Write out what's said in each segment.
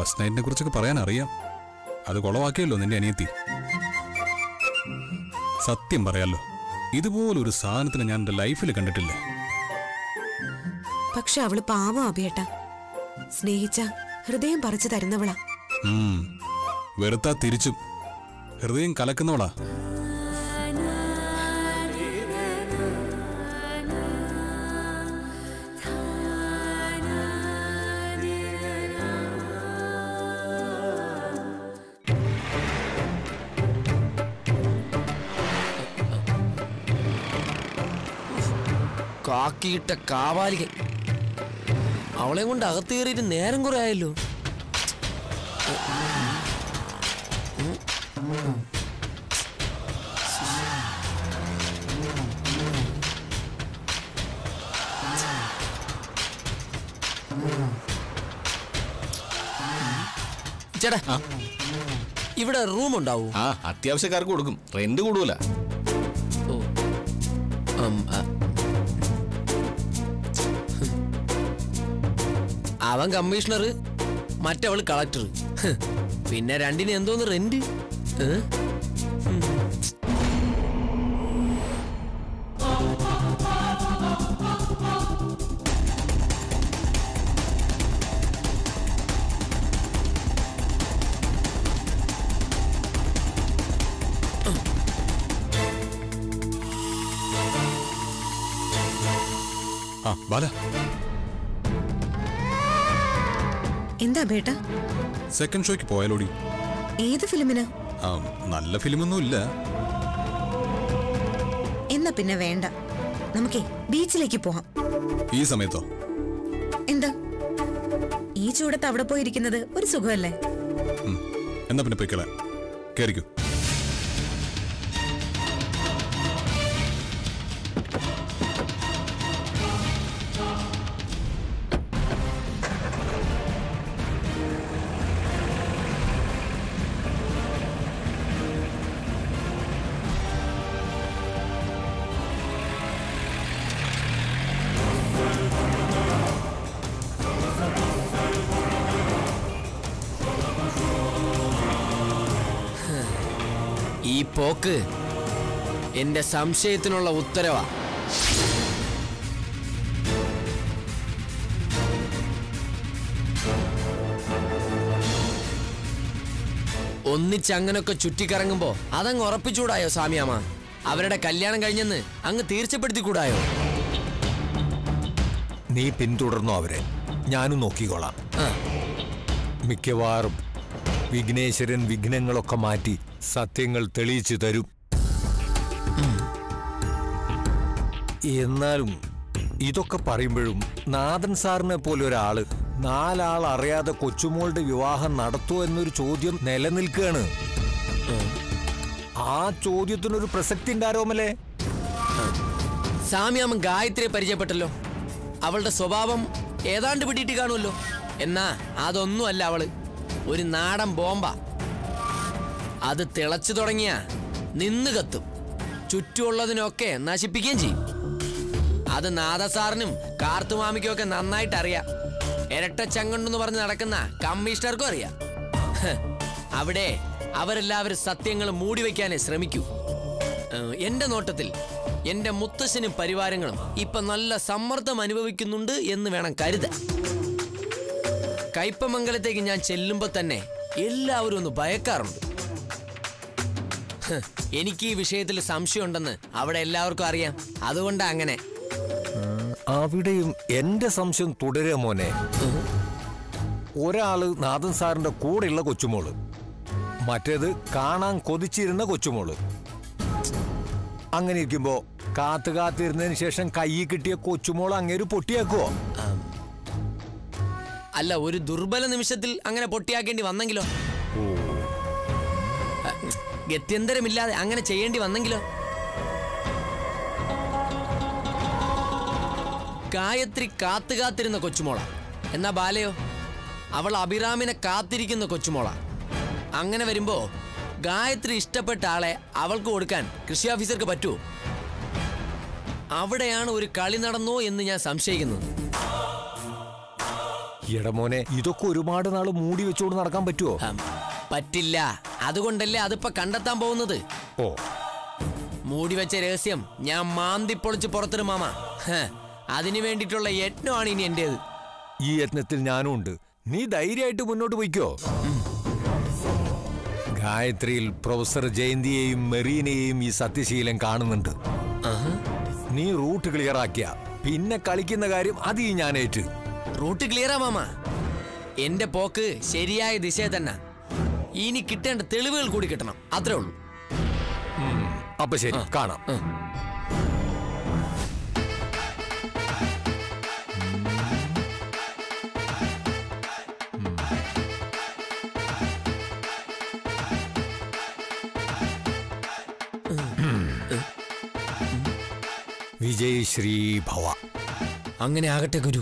First നൈറ്റിനെ കുറിച്ചൊക്കെ പറയാൻ അറിയാം അത് കുളവാക്കിയല്ലോ നിന്റെ അനിയത്തി സത്യം പറയാലോ ഇതുപോലൊരു സാധനത്തിന് ഞാൻ എന്റെ ലൈഫിൽ കണ്ടിട്ടില്ല പക്ഷെ അവള് പാവം അഭിയേട്ട സ്നേഹിച്ച ഹൃദയം പറിച്ചു തരുന്നവളാ ഉം. വെറുത്താ തിരിച്ചും ഹൃദയം കലക്കുന്നവളാ കാക്കിയിട്ട കാവാലികൻ അവളെ കൊണ്ട് അകത്ത് കയറിയിട്ട് നേരം കുറെ ആയല്ലോ ചേട്ടാ ഇവിടെ റൂം ഉണ്ടാവൂ ആ അത്യാവശ്യക്കാർക്ക് കൊടുക്കും റെന്റ് കൂടുതല ഓ ഉം, ആ. അവൻ കമ്മീഷണർ മറ്റവള് കളക്ടർ പിന്നെ രണ്ടിന് എന്തോന്ന് റെന്റ് ഏ? ആ ബാല എന്താ ബേട്ട സെക്കൻഡ് ഷോയ്ക്ക് പോയാലോടി ഏത് ഫിലിമിനാ ആ, നല്ല ഫിലിമൊന്നും ഇല്ല എന്നാ പിന്നെ വേണ്ട നമുക്കേ ബീച്ചിലേക്ക് പോവാം ഈ സമയത്തോ എന്താ ഈ ചൂടത്ത് അവിടെ പോയിരിക്കുന്നത് ഒരു സുഖമല്ലേ ഉം. എന്നാ പിന്നെ പൊയ്ക്കളെ കേറിക്കൂ ഈ പോക്ക് എന്റെ സംശയത്തിനുള്ള ഉത്തരവാ ഒന്നിച്ചങ്ങനൊക്കെ ചുറ്റിക്കറങ്ങുമ്പോ അതങ്ങ് ഉറപ്പിച്ചൂടായോ സാമിയാമ അവരുടെ കല്യാണം കഴിഞ്ഞെന്ന് അങ്ങ് തീർച്ചപ്പെടുത്തിക്കൂടായോ നീ പിന്തുടർന്നോ അവരെ ഞാനും നോക്കിക്കോളാം ആ മിക്കവാറും വിഘ്നേശ്വരൻ വിഘ്നങ്ങളൊക്കെ മാറ്റി സത്യങ്ങൾ തെളിയിച്ചു തരും എന്നാലും ഇതൊക്കെ പറയുമ്പോഴും നാഥൻ സാറിനെ പോലെ ഒരാള് നാലാൾ അറിയാതെ കൊച്ചുമോളുടെ വിവാഹം നടത്തുമോ എന്നൊരു ചോദ്യം നിലനിൽക്കുകയാണ് ആ ചോദ്യത്തിനൊരു പ്രസക്തി ഉണ്ടാരോമല്ലേ സാമിയാമ്മ ഗായത്രിയെ പരിചയപ്പെട്ടല്ലോ അവളുടെ സ്വഭാവം ഏതാണ്ട് പിടിയിട്ട് കാണുമല്ലോ എന്നാ അതൊന്നും അല്ല അവള് ഒരു നാടൻ ബോംബ അത് തിളച്ചു തുടങ്ങിയ നിന്ന് കത്തും ചുറ്റുമുള്ളതിനൊക്കെ നശിപ്പിക്കുകയും ചെയ്യും അത് നാദസാറിനും കാർത്തുമാമിക്കും ഒക്കെ നന്നായിട്ട് അറിയാം ഇരട്ടച്ചങ്ങണ്ടെന്ന് പറഞ്ഞ് നടക്കുന്ന കമ്മീഷണർക്കും അറിയാം ഹ്, അവിടെ അവരെല്ലാവരും സത്യങ്ങൾ മൂടി വയ്ക്കാനേ ശ്രമിക്കൂ ഏഹ്, എന്റെ നോട്ടത്തിൽ എന്റെ മുത്തശ്ശനും പരിവാരങ്ങളും ഇപ്പൊ നല്ല സമ്മർദ്ദം അനുഭവിക്കുന്നുണ്ട് എന്ന് വേണം കരുതാൻ കയ്പമംഗലത്തേക്ക് ഞാൻ ചെല്ലുമ്പോ തന്നെ എല്ലാവരും ഒന്ന് ഭയക്കാറുണ്ട് ഹ്, എനിക്ക് ഈ വിഷയത്തിൽ സംശയമുണ്ടെന്ന് അവിടെ എല്ലാവർക്കും അറിയാം അതുകൊണ്ടാ അങ്ങനെ അവിടെയും എന്റെ സംശയം തുടരുക മോനെ ഒരാള് നാഥൻ സാറിന്റെ കൂടെയുള്ള കൊച്ചുമോള് മറ്റേത് കാണാൻ കൊതിച്ചിരുന്ന കൊച്ചുമോള് അങ്ങനെ ഇരിക്കുമ്പോ കാത്തു കാത്തിരുന്നതിന് ശേഷം കൈ കിട്ടിയ കൊച്ചുമോൾ അങ്ങേര് പൊട്ടിയാക്കുവോ അല്ല ഒരു ദുർബല നിമിഷത്തിൽ അങ്ങനെ പൊട്ടിയാക്കേണ്ടി വന്നെങ്കിലോ അ, ഗത്യന്തരമില്ലാതെ അങ്ങനെ ചെയ്യേണ്ടി വന്നെങ്കിലോ ഗായത്രി കാത്തു കാത്തിരുന്ന കൊച്ചുമോള എന്നാ ബാലയോ അവൾ അഭിറാമിനെ കാത്തിരിക്കുന്ന കൊച്ചുമോള അങ്ങനെ വരുമ്പോ ഗായത്രി ഇഷ്ടപ്പെട്ട ആളെ അവൾക്ക് കൊടുക്കാൻ കൃഷി ഓഫീസർക്ക് പറ്റുമോ അവിടെയാണ് ഒരു കളി നടന്നോ എന്ന് ഞാൻ സംശയിക്കുന്നത് ഇടമോനെ ഇതൊക്കെ ഒരുപാട് നാൾ മൂടി വെച്ചുകൊണ്ട് നടക്കാൻ പറ്റുമോ ഹം, പറ്റില്ല അതുകൊണ്ടല്ലേ അതിപ്പോ കണ്ടെത്താൻ പോകുന്നത് ഓ മൂടി വെച്ച രഹസ്യം ഞാൻ മാന്തി പൊളിച്ച് പുറത്തിടും മാമ ഹ, അതിനു വേണ്ടിയിട്ടുള്ള യജ്ഞമാണ് ഇനി എന്റേത് ഈ യത്നത്തിൽ ഞാനും ഉണ്ട് നീ ധൈര്യമായിട്ട് മുന്നോട്ട് പോയിക്കോ ഗായത്രിയിൽ പ്രൊഫസർ ജയന്തിയെയും മെറീനെയും ഈ സത്യശീലൻ കാണുന്നുണ്ട് നീ റൂട്ട് ക്ലിയർ ആക്കിയ പിന്നെ കളിക്കുന്ന കാര്യം അത് ഈ ഞാൻ ഏറ്റ് റൂട്ട് ക്ലിയറാ മാമ എന്റെ പോക്ക് ശരിയായ ദിശയിൽ തന്നെ ഇനി കിട്ടേണ്ട തെളിവുകൾ കൂടി കിട്ടണം അത്രേ ഉള്ളൂ അപ്പൊ ശരി കാണാം വിജയ് ശ്രീ ഭവ അങ്ങനെ ആകട്ടെ ഗുരു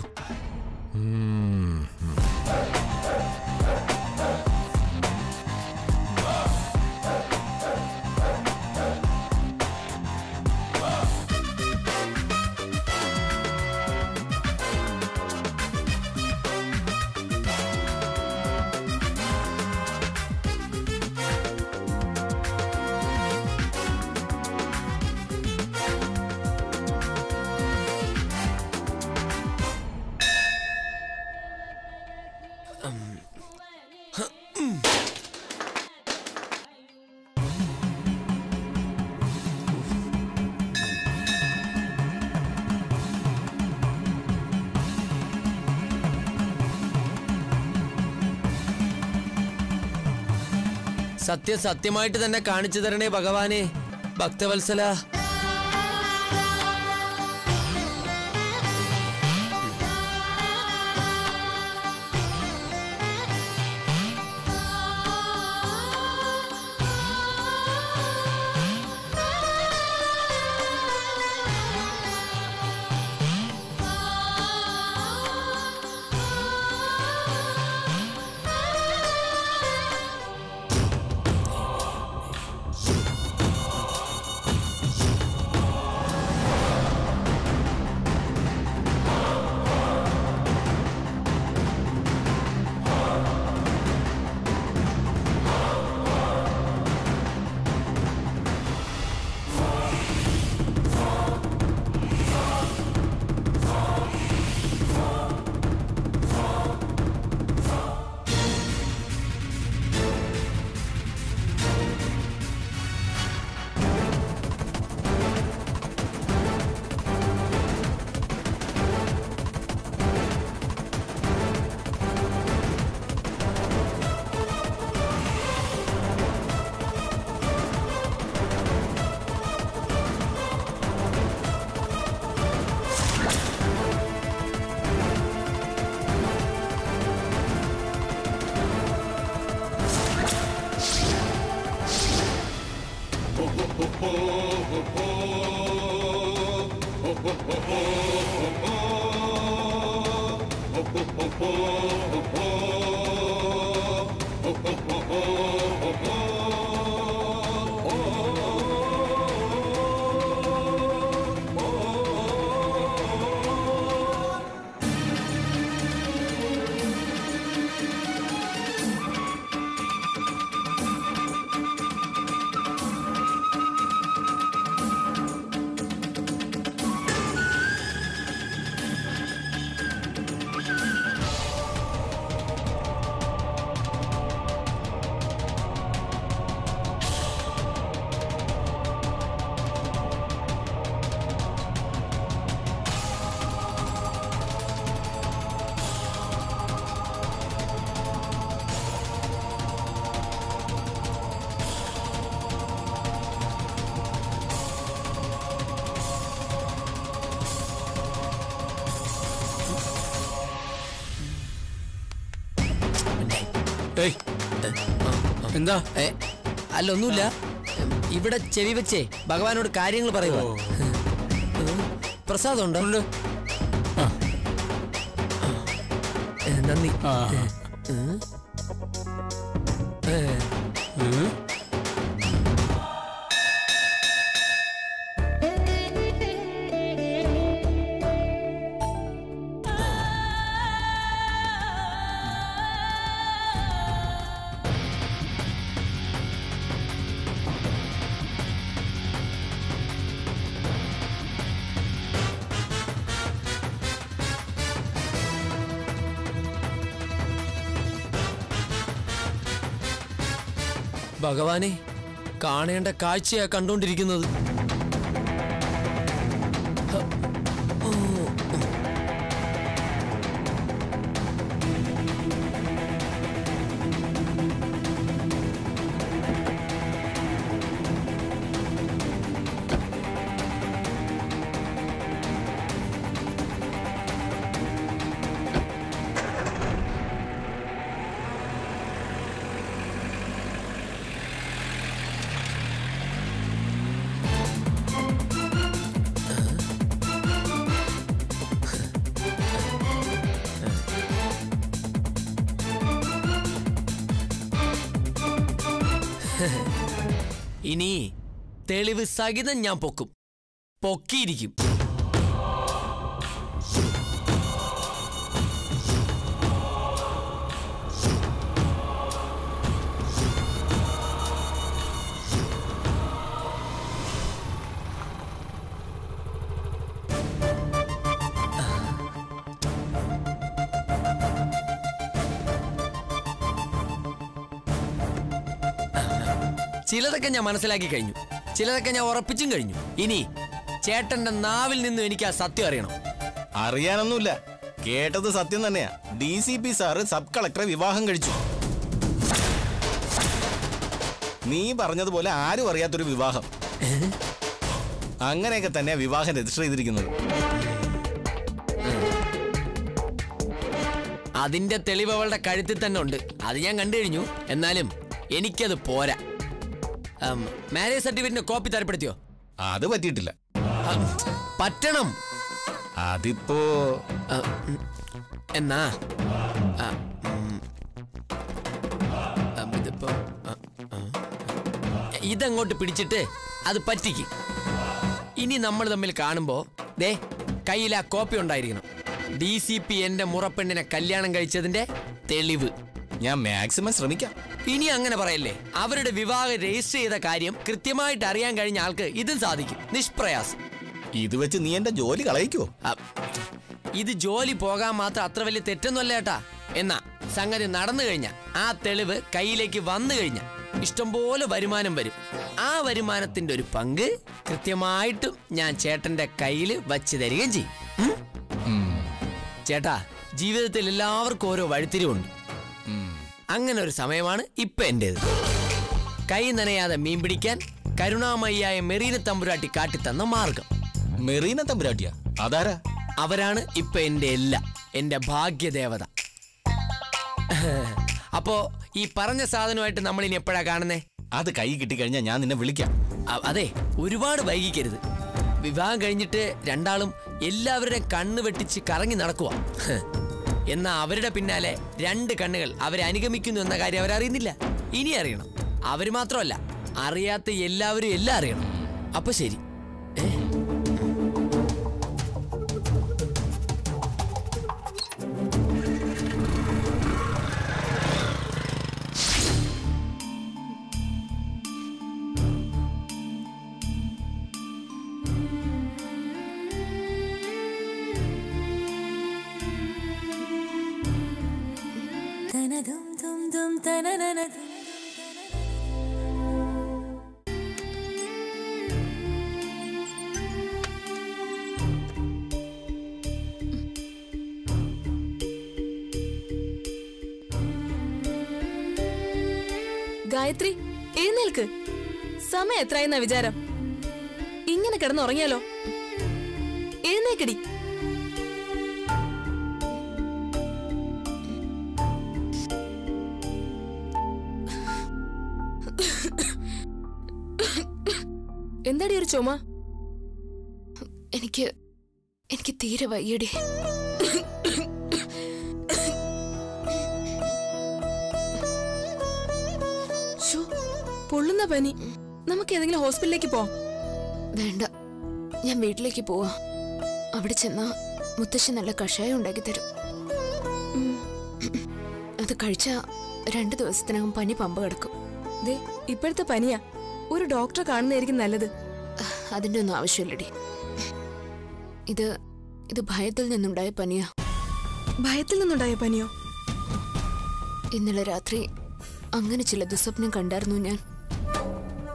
സത്യം സത്യമായിട്ട് തന്നെ കാണിച്ചു തരണേ ഭഗവാനെ ഭക്തവത്സല ഏയ് എന്താ ഏ, അല്ല ഒന്നുമില്ല ഇവിടെ ചെവി വെച്ചേ ഭഗവാനോട് കാര്യങ്ങൾ പറയുക പ്രസാദം ഉണ്ടോ ഏ, നന്ദി ആ ഏ, ഉം. ഭഗവാനെ കാണേണ്ട കാഴ്ചയാ കണ്ടുകൊണ്ടിരിക്കുന്നത് ഹ, ഓ, ഉം. ഇനി തെളിവ് സഹിതം ഞാൻ പൊക്കും പൊക്കിയിരിക്കും ചിലതൊക്കെ ഞാൻ മനസ്സിലാക്കി കഴിഞ്ഞു ചിലതൊക്കെ ഞാൻ ഉറപ്പിച്ചും കഴിഞ്ഞു ഇനി ചേട്ടന്റെ നാവിൽ നിന്നും എനിക്ക് ആ സത്യം അറിയണം അറിയാനൊന്നുമില്ല കേട്ടത് സത്യം തന്നെയാ D C P sir sub കളക്ടറെ വിവാഹം കഴിച്ചു നീ പറഞ്ഞതുപോലെ ആരും അറിയാത്തൊരു വിവാഹം അങ്ങനെയൊക്കെ തന്നെയാ വിവാഹം രജിസ്റ്റർ ചെയ്തിരിക്കുന്നത് അതിന്റെ തെളിവ് അവളുടെ കഴുത്തിൽ തന്നെ ഉണ്ട് അത് ഞാൻ കണ്ടു കഴിഞ്ഞു എന്നാലും എനിക്കത് പോരാ മാരേജ് സർട്ടിഫിക്കറ്റിന്റെ കോപ്പി തരപ്പെടുത്തിയോ അത് പറ്റിയിട്ടില്ല ഉം, പറ്റണം അതിപ്പോ ആ, ഉം, എന്നാ ആ, ഉം, ആ, ഇതിപ്പോ ആ, ആ. ഇതങ്ങോട്ട് പിടിച്ചിട്ട് അത് പറ്റിക്ക് ഇനി നമ്മൾ തമ്മിൽ കാണുമ്പോ ദേ കയ്യിൽ ആ കോപ്പി ഉണ്ടായിരിക്കണം ഡി സി പി എന്റെ മുറപ്പെണ്ണിനെ കല്യാണം കഴിച്ചതിന്റെ തെളിവ് ഞാൻ മാക്സിമം ശ്രമിക്കാം ഇനി അങ്ങനെ പറയല്ലേ അവരുടെ വിവാഹം രജിസ്റ്റർ ചെയ്ത കാര്യം കൃത്യമായിട്ട് അറിയാൻ കഴിഞ്ഞ ആൾക്ക് ഇതും സാധിക്കും നിഷ്പ്രയാസം ഇത് വെച്ച് നീ എന്റെ ജോലി കളയിക്കോ ആ, ഇത് ജോലി പോകാൻ മാത്രം അത്ര വലിയ തെറ്റൊന്നുമല്ല ഏട്ടാ എന്നാ സംഗതി നടന്നു കഴിഞ്ഞ ആ തെളിവ് കയ്യിലേക്ക് വന്നു കഴിഞ്ഞ ഇഷ്ടംപോലെ വരുമാനം വരും ആ വരുമാനത്തിന്റെ ഒരു പങ്ക് കൃത്യമായിട്ടും ഞാൻ ചേട്ടന്റെ കയ്യിൽ വച്ച് തരികയും ചെയ്യും ഉം? ചേട്ടാ ജീവിതത്തിൽ എല്ലാവർക്കും ഓരോ വഴിത്തിരിവുണ്ട് അങ്ങനെ ഒരു സമയമാണ് ഇപ്പൊ എന്റേത് കൈ നനയാതെ മീൻ പിടിക്കാൻ കരുണാമയ്യായ മെറീന തമ്പുരാട്ടി കാട്ടിത്തന്ന മാർഗം മെറീന തമ്പുരാട്ടിയാ അതാരാ അവരാണ് ഇപ്പൊ എന്റെ എല്ലാം എന്റെ ഭാഗ്യദേവത അപ്പോ ഈ പറഞ്ഞ സാധനമായിട്ട് നമ്മൾ ഇനി എപ്പോഴാ കാണുന്നേ അത് കൈ കിട്ടിക്കഴിഞ്ഞാൽ ഞാൻ നിന്നെ വിളിക്കാം അ- അതെ ഒരുപാട് വൈകിക്കരുത് വിവാഹം കഴിഞ്ഞിട്ട് രണ്ടാളും എല്ലാവരുടെയും കണ്ണ് വെട്ടിച്ച് കറങ്ങി നടക്കുക എന്നാ അവരുടെ പിന്നാലെ രണ്ട് കണ്ണുകൾ അവരെ അനുഗമിക്കുന്നു എന്ന കാര്യം അവരറിയുന്നില്ല ഇനി അറിയണം അവര് മാത്രമല്ല അറിയാത്ത എല്ലാവരും എല്ലാം അറിയണം അപ്പൊ ശരി ഏ? ഗായത്രി എഴുന്നേൽക്ക് സമയം എത്രയെന്ന വിചാരം ഇങ്ങനെ കിടന്നുറങ്ങിയാലോ എഴുന്നേക്കടി എന്താടി ഒരു ചുമ എനിക്ക് എനിക്ക് തീരെ വയ്യടി ശോ, പൊള്ളുന്ന പനി നമുക്ക് ഏതെങ്കിലും ഹോസ്പിറ്റലിലേക്ക് പോവാം വേണ്ട ഞാൻ വീട്ടിലേക്ക് പോവാ അവിടെ ചെന്നാ മുത്തശ്ശി നല്ല കഷായം ഉണ്ടാക്കി തരും ഉം. അത് കഴിച്ച രണ്ടു ദിവസത്തിനകം പനി പമ്പ കിടക്കും ദേ ഇപ്പോഴത്തെ പനിയാ ഒരു ഡോക്ടറെ കാണുന്നതായിരിക്കും നല്ലത് അതിന്റെ ഒന്നും ആവശ്യമില്ലടി ഇത് ഇത് ഭയത്തിൽ നിന്നുണ്ടായ പനിയാ ഭയത്തിൽ നിന്നുണ്ടായ പനിയോ ഇന്നലെ രാത്രി അങ്ങനെ ചില ദുസ്വപ്നം കണ്ടായിരുന്നു ഞാൻ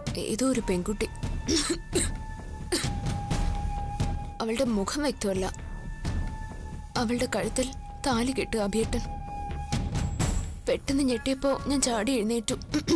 ഏതോ ഒരു പെൺകുട്ടി അവളുടെ മുഖം വ്യക്തമല്ല അവളുടെ കഴുത്തിൽ താലി കെട്ടു അഭിയേട്ടൻ പെട്ടെന്ന് ഞെട്ടിയപ്പോ ഞാൻ ചാടി എഴുന്നേറ്റു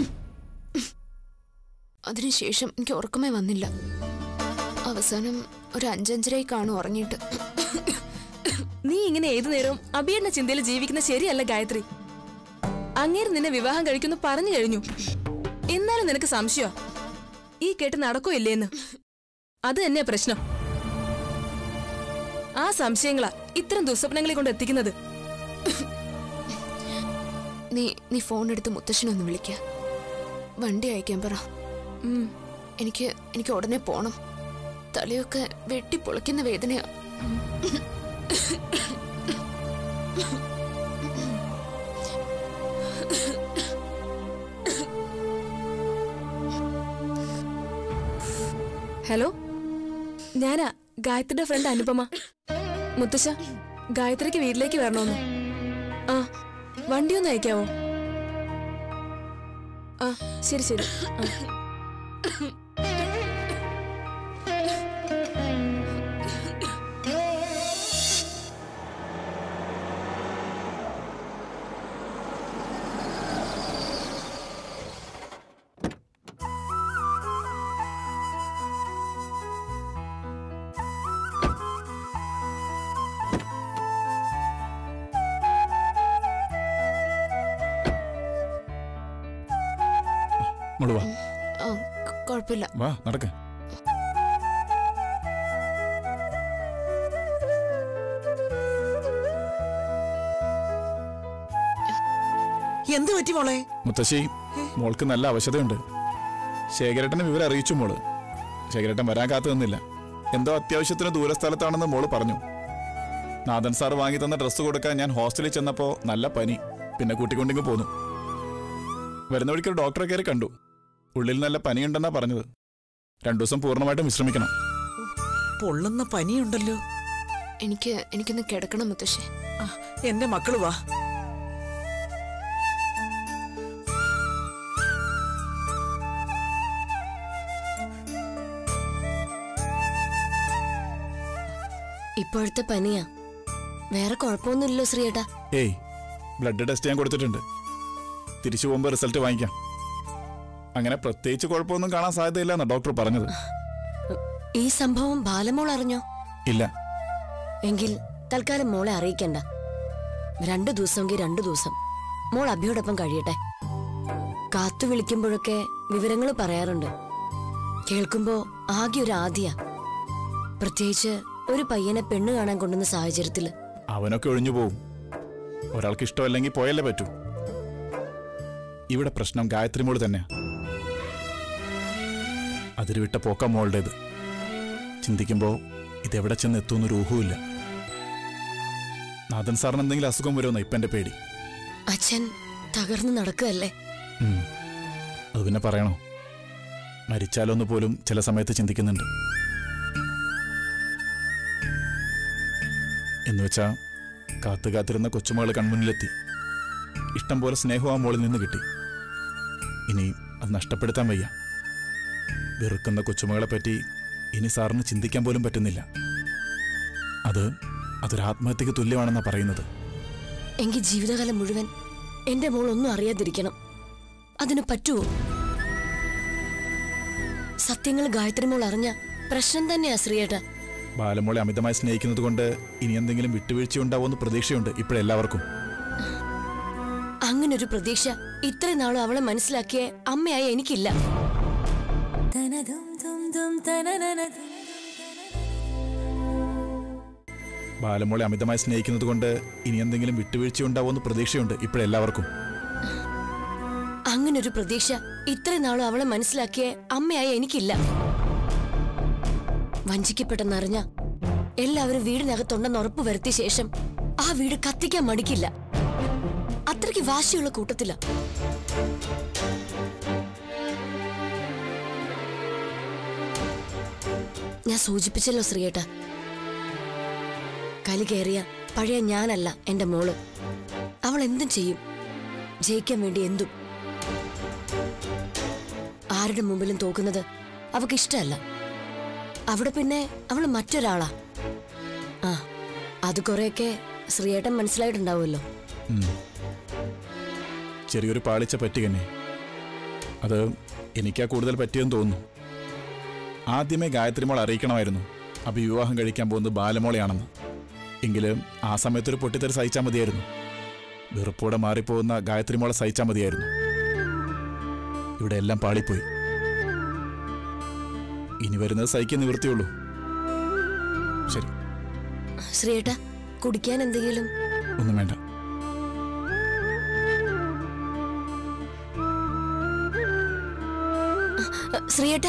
അതിനുശേഷം എനിക്ക് ഉറക്കമേ വന്നില്ല അവസാനം ഒരു അഞ്ചഞ്ചരയായി കാണും ഉറങ്ങിയിട്ട് നീ ഇങ്ങനെ ഏതു നേരവും അഭിയണ്ണ ചിന്തയിൽ ജീവിക്കുന്ന ശരിയല്ല ഗായത്രി അങ്ങേര് നിന്നെ വിവാഹം കഴിക്കുന്നു പറഞ്ഞു കഴിഞ്ഞു എന്നാലും നിനക്ക് സംശയോ ഈ കേട്ട് നടക്കോ ഇല്ലേന്ന് അത് തന്നെയാ പ്രശ്നം ആ സംശയങ്ങളാ ഇത്തരം ദുസ്വപ്നങ്ങളെ കൊണ്ട് എത്തിക്കുന്നത് നീ നീ ഫോൺ എടുത്ത് മുത്തശ്ശനൊന്ന് വിളിക്ക വണ്ടി അയക്കാൻ പറ ഉം. എനിക്ക് എനിക്ക് ഉടനെ പോണം തലയൊക്കെ വെട്ടി പൊളിക്കുന്ന വേദനയാ ഹലോ ഞാനാ ഗായത്രിയുടെ ഫ്രണ്ട് അനുപമ മുത്തശ്ശ ഗായത്രിക്ക് വീട്ടിലേക്ക് വരണോന്ന് ആ വണ്ടി ഒന്ന് അയക്കാവോ ആ ശരി ശരി ആ. മോള് വാ ആ ക- കുഴപ്പമില്ല വാ നടക്ക എന്ത് പറ്റി മോളെ മുത്തശ്ശി മോൾക്ക് നല്ല അവശതയുണ്ട് ശേഖരേട്ടനെ വിവരം അറിയിച്ചു മോള് ശേഖരേട്ടൻ വരാൻ കാത്തു നിന്നില്ല എന്തോ അത്യാവശ്യത്തിന് ദൂരസ്ഥലത്താണെന്ന് മോള് പറഞ്ഞു നാഥൻ സാർ വാങ്ങി തന്ന ഡ്രസ്സ് കൊടുക്കാൻ ഞാൻ ഹോസ്റ്റലിൽ ചെന്നപ്പോ നല്ല പനി പിന്നെ കൂട്ടിക്കൊണ്ടിങ്ങ് പോന്നു വരുന്ന വഴിക്ക് ഒരു ഡോക്ടറെ കയറി കണ്ടു ഉള്ളിൽ നല്ല പനിയുണ്ടെന്നാ പറഞ്ഞത് രണ്ടു ദിവസം പൂർണ്ണമായിട്ടും വിശ്രമിക്കണം പൊള്ളുന്ന പനിയുണ്ടല്ലോ എനിക്ക് എനിക്കൊന്ന് കിടക്കണം മുത്തശ്ശി ആ, എന്റെ മക്കള് വാ ഇപ്പോഴത്തെ പനിയാ വേറെ കുഴപ്പമൊന്നുമില്ലല്ലോ ശ്രീയേട്ടാ ഏയ് ബ്ലഡ് ടെസ്റ്റ് ഞാൻ കൊടുത്തിട്ടുണ്ട് തിരിച്ചു പോകുമ്പോൾ റിസൾട്ട് വാങ്ങിക്കാം അങ്ങനെ പ്രത്യേകിച്ച് കുഴപ്പമൊന്നും കാണാൻ സാധ്യതയില്ലെന്നാണ് ഡോക്ടർ പറഞ്ഞത് ഈ സംഭവം ബാലമോൾ അറിഞ്ഞോ ഇല്ല എങ്കിൽ തൽക്കാലം മോളെ അറിയിക്കണ്ട രണ്ടു ദിവസമെങ്കിൽ രണ്ടു ദിവസം മോൾ അഭിയോടൊപ്പം കഴിയട്ടെ കാത്തു വിളിക്കുമ്പോഴൊക്കെ വിവരങ്ങൾ പറയാറുണ്ട് കേൾക്കുമ്പോ ആകെ ഒരു ആദ്യ പ്രത്യേകിച്ച് ഒരു പയ്യനെ പെണ്ണ് കാണാൻ കൊണ്ടുവന്ന സാഹചര്യത്തില് അവനൊക്കെ ഒഴിഞ്ഞു പോവും ഒരാൾക്ക് ഇഷ്ടമല്ലെങ്കിൽ പോയല്ലേ പറ്റൂ ഇവിടെ പ്രശ്നം ഗായത്രി മോള് തന്നെയാ അതിരുവിട്ട പോക്ക മോളുടേത് ചിന്തിക്കുമ്പോ ഇതെവിടെ ചെന്ന് എത്തുമെന്നൊരു ഊഹവുമില്ല നാഥൻ സാറിന് എന്തെങ്കിലും അസുഖം വരുമെന്ന ഇപ്പൊ എന്റെ പേടി അച്ഛൻ തകർന്നു നടക്കുകയല്ലേ ഉം. അത് പിന്നെ പറയണോ മരിച്ചാലോന്ന് പോലും ചില സമയത്ത് ചിന്തിക്കുന്നുണ്ട് എന്നുവെച്ചാ കാത്തു കാത്തിരുന്ന കൊച്ചുമകൾ കൺമുന്നിലെത്തി ഇഷ്ടം പോലെ സ്നേഹവും ആ മോളിൽ നിന്ന് കിട്ടി ഇനി അത് നഷ്ടപ്പെടുത്താൻ വയ്യ വെറുക്കുന്ന കൊച്ചുമകളെ പറ്റി ഇനി സാറിന് ചിന്തിക്കാൻ പോലും പറ്റുന്നില്ല അത് അതൊരു ആത്മഹത്യക്ക് തുല്യമാണെന്നാ പറയുന്നത് എങ്കിൽ ജീവിതകാലം മുഴുവൻ എന്റെ മോൾ ഒന്നും അറിയാതിരിക്കണം അതിന് പറ്റുമോ സത്യങ്ങൾ ഗായത്രി മോൾ അറിഞ്ഞ പ്രശ്നം തന്നെയാ ശ്രീയേട്ട ബാലമോളെ അമിതമായി സ്നേഹിക്കുന്നത് കൊണ്ട് ഇനി എന്തെങ്കിലും വിട്ടുവീഴ്ച ഉണ്ടാവുമെന്ന് പ്രതീക്ഷയുണ്ട് ഇപ്പോഴെല്ലാവർക്കും അങ്ങനൊരു പ്രതീക്ഷ ഇത്രയും നാളും അവളെ മനസ്സിലാക്കിയ അമ്മയായ എനിക്കില്ല ബാലമോളെ അമിതമായി സ്നേഹിക്കുന്നത് കൊണ്ട് ഇനി എന്തെങ്കിലും വിട്ടുവീഴ്ച ഉണ്ടാവുമെന്ന് പ്രതീക്ഷയുണ്ട് ഇപ്പോഴെല്ലാവർക്കും അങ്ങനൊരു പ്രതീക്ഷ ഇത്രയും നാളും അവളെ മനസ്സിലാക്കിയ അമ്മയായ എനിക്കില്ല വഞ്ചിക്കപ്പെട്ടെന്നറിഞ്ഞ എല്ലാവരും വീടിനകത്തുണ്ടെന്ന് ഉറപ്പ് വരുത്തിയ ശേഷം ആ വീട് കത്തിക്കാൻ മടിക്കില്ല അത്രയ്ക്ക് വാശിയുള്ള കൂട്ടത്തില ഞാൻ സൂചിപ്പിച്ചല്ലോ ശ്രീയേട്ട കലി കയറിയ പഴയ ഞാനല്ല എന്റെ മോള് അവൾ എന്തും ചെയ്യും ജയിക്കാൻ വേണ്ടി എന്തും ആ ആരുടെ മുമ്പിലും തോക്കുന്നത് അവക്ക് ഇഷ്ടമല്ല അവിടെ പിന്നെ അവള് മറ്റൊരാളാ ആ അത് കുറെയൊക്കെ ശ്രീയേട്ടൻ മനസ്സിലായിട്ടുണ്ടാവുമല്ലോ ഉം. ചെറിയൊരു പാളിച്ച പറ്റി തന്നെ അത് എനിക്കാ കൂടുതൽ പറ്റിയെന്ന് തോന്നുന്നു ആദ്യമേ ഗായത്രി മോൾ അറിയിക്കണമായിരുന്നു അപ്പൊ വിവാഹം കഴിക്കാൻ പോകുന്നത് ബാലമോളെയാണെന്ന് എങ്കിലും ആ സമയത്തൊരു പൊട്ടിത്തെറി സഹിച്ചാൽ മതിയായിരുന്നു വെറുപ്പോടെ മാറിപ്പോകുന്ന ഗായത്രി മോളെ സഹിച്ചാൽ മതിയായിരുന്നു ഇവിടെ എല്ലാം പാളിപ്പോയി ഇനി വരുന്നത് സഹിക്കാൻ നിവൃത്തിയുള്ളൂ ശരി ശ്രീയേട്ട കുടിക്കാൻ എന്തെങ്കിലും ഒന്നും വേണ്ട അ, ശ്രീയേട്ട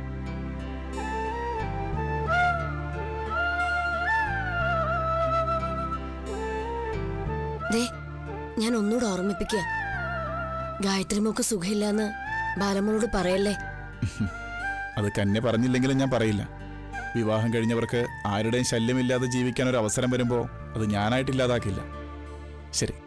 ദേ ഞാൻ ഒന്നുകൂടെ ഓർമ്മിപ്പിക്കുക ഗായത്രി മോക്ക് സുഖമില്ലാന്ന് ബാലമ്മളോട് പറയല്ലേ അത് കന്യ പറഞ്ഞില്ലെങ്കിലും ഞാൻ പറയില്ല വിവാഹം കഴിഞ്ഞവർക്ക് ആരുടെയും ശല്യമില്ലാതെ ജീവിക്കാൻ ഒരു അവസരം വരുമ്പോൾ അത് ഞാനായിട്ടില്ലാതാക്കില്ല ശരി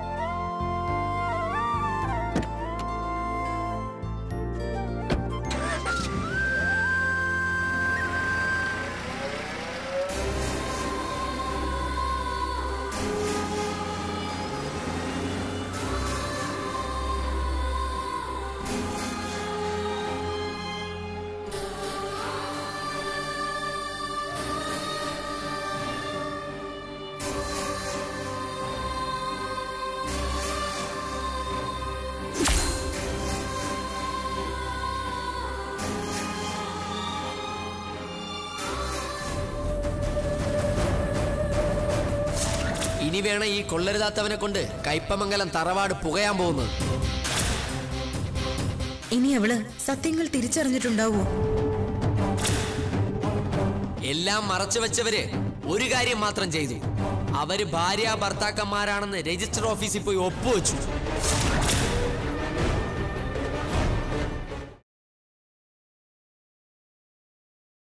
ഇനി വേണം ഈ കൊള്ളരുതാത്തവനെ കൊണ്ട് കയ്പമംഗലം തറവാട് പുകയാൻ പോകുന്നത് ഇനി അവള് സത്യങ്ങൾ തിരിച്ചറിഞ്ഞിട്ടുണ്ടാവോ എല്ലാം മറച്ചു വെച്ചവര് ഒരു കാര്യം മാത്രം ചെയ്തു അവര് ഭാര്യ ഭർത്താക്കന്മാരാണെന്ന് രജിസ്റ്റർ ഓഫീസിൽ പോയി ഒപ്പുവെച്ചു